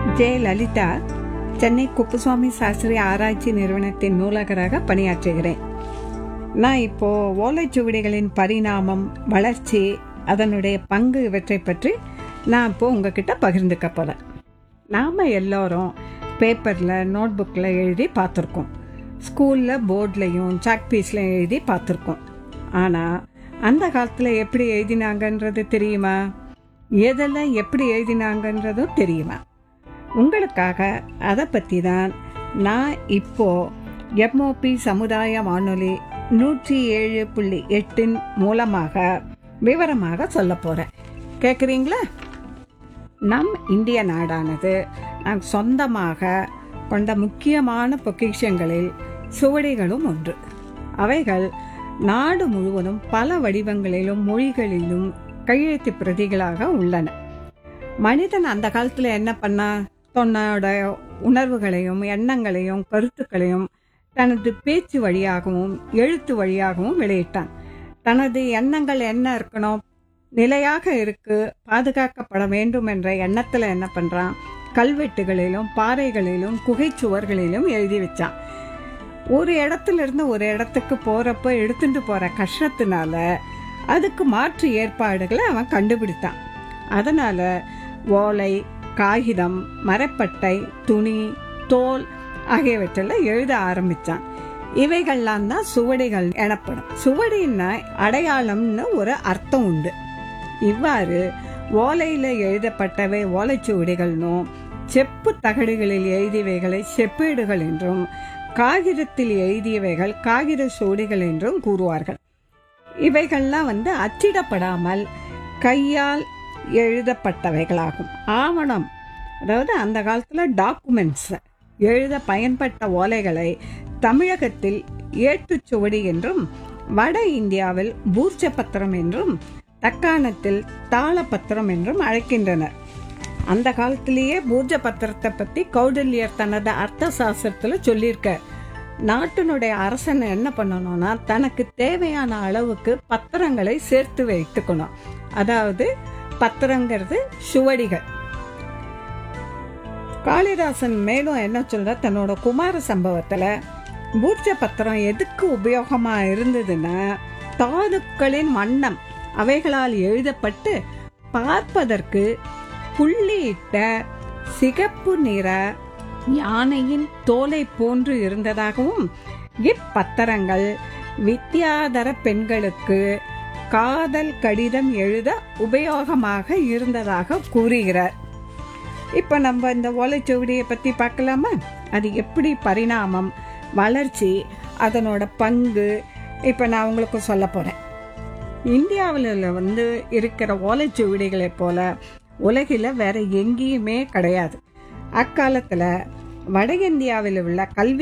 J Lalitha Chennai Kuppuswami Sastri ஆராய்ச்சி நிறுவனத்தின் நூலகராக பணியாற்றுகிறேன் நான் இப்போ ஓலைச்சுவடிகளின் பரிணாமம் வளர்ச்சி அதனுடைய பங்கு இவற்றை பற்றி நான் இப்போ உங்ககிட்ட பகிர்ந்துக்க போறேன் நாம எல்லோரும் பேப்பரில் நோட்புக்கில் எழுதி பார்த்துருக்கோம் ஸ்கூலில் போர்ட்லையும் சாக் பீஸ்லையும் எழுதி பார்த்துருக்கோம் ஆனால் அந்த காலத்தில் எப்படி எழுதினாங்கன்றது தெரியுமா எதெல்லாம் எப்படி எழுதினாங்கன்றதும் தெரியுமா உங்களுக்காக அதை பற்றி தான் நான் இப்போ எம்ஓபி சமுதாய வானொலி நூற்றி ஏழு புள்ளி எட்டின் மூலமாக விவரமாக சொல்ல போகிறேன் கேட்குறீங்களா நம் இந்திய நாடானது நம் சொந்தமாக கொண்ட முக்கியமான பொக்கிஷங்களில் சுவடிகளும் ஒன்று அவைகள் நாடு முழுவதும் பல வடிவங்களிலும் மொழிகளிலும் கையெழுத்து பிரதிகளாக உள்ளன மனிதன் அந்த காலத்தில் என்ன பண்ணா தன்னோட உணர்வுகளையும் எண்ணங்களையும் கருத்துக்களையும் தனது பேச்சு வழியாகவும் எழுத்து வழியாகவும் வெளியிட்டான் தனது எண்ணங்கள் என்ன இருக்கணும் நிலையாக இருக்கு பாதுகாக்கப்பட வேண்டும் என்ற எண்ணத்துல என்ன பண்றான் கல்வெட்டுகளிலும் பாறைகளிலும் குகைச்சுவர்களிலும் எழுதி வச்சான் ஒரு இடத்துல இருந்து ஒரு இடத்துக்கு போறப்ப எடுத்துட்டு போற கஷ்டத்தினால அதுக்கு மாற்று ஏற்பாடுகளை அவன் கண்டுபிடித்தான் அதனால ஓலை காகிதம் மரப்பட்டை துணி தோல் ஆகியவற்றில் எழுத ஆரம்பிச்சான் இவைகள்லாம் தான் சுவடிகள் எனப்படும் சுவடின்னா அடையாளம்னு ஒரு அர்த்தம் உண்டு இவ்வாறு ஓலையில எழுதப்பட்டவை ஓலைச்சுவடிகள்னும் செப்பு தகடுகளில் எழுதியவைகளை செப்பேடுகள் என்றும் காகிதத்தில் எழுதியவைகள் காகித சுவடிகள் என்றும் கூறுவார்கள் இவைகள்லாம் வந்து அச்சிடப்படாமல் கையால் எழுதப்பட்டவைகளாகும் ஆவணம் அதாவது அந்த காலத்தில் டாக்குமெண்ட்ஸ் எழுத பயன்பட்ட ஓலைகளை தமிழகத்தில் ஏட்டுச்சுவடி என்றும் வட இந்தியாவில் பூர்ச்ச பத்திரம் என்றும் தக்காணத்தில் தாளப்பத்திரம் என்றும் அழைக்கின்றனர் அந்த காலத்திலேயே பூர்ஜ பத்திரத்தை பத்தி கௌடல்யர் தனது அர்த்த சாஸ்திரத்துல சொல்லியிருக்க நாட்டினுடைய அரசன் என்ன பண்ணணும்னா தனக்கு தேவையான அளவுக்கு பத்திரங்களை சேர்த்து வைத்துக்கணும் அதாவது பத்திரங்கிறது சுவடிகள் காளிதாசன் மேலும் என்ன சொல்ற தன்னோட குமார சம்பவத்துல பூர்ஜ பத்திரம் எதுக்கு உபயோகமா இருந்ததுன்னா தாதுக்களின் வண்ணம் அவைகளால் எழுதப்பட்டு பார்ப்பதற்கு புள்ளியிட்ட சிகப்பு நிற யானையின் தோலை போன்று இருந்ததாகவும் இப்பத்திரங்கள் வித்யாதர பெண்களுக்கு காதல் கடிதம் எழுத உபயோகமாக இருந்ததாக கூறுகிறார் இப்ப நம்ம இந்த ஓலைச்சுவடியை பத்தி பார்க்கலாமா அது எப்படி பரிணாமம் வளர்ச்சி அதனோட பங்கு இப்ப நான் உங்களுக்கு சொல்ல போறேன் இந்தியாவில் வந்து இருக்கிற ஓலைச்சுவடிகளைப் போல உலகில் வேற எங்கேயுமே கிடையாது அக்காலத்துல வட இந்தியாவில் உள்ள கல்வி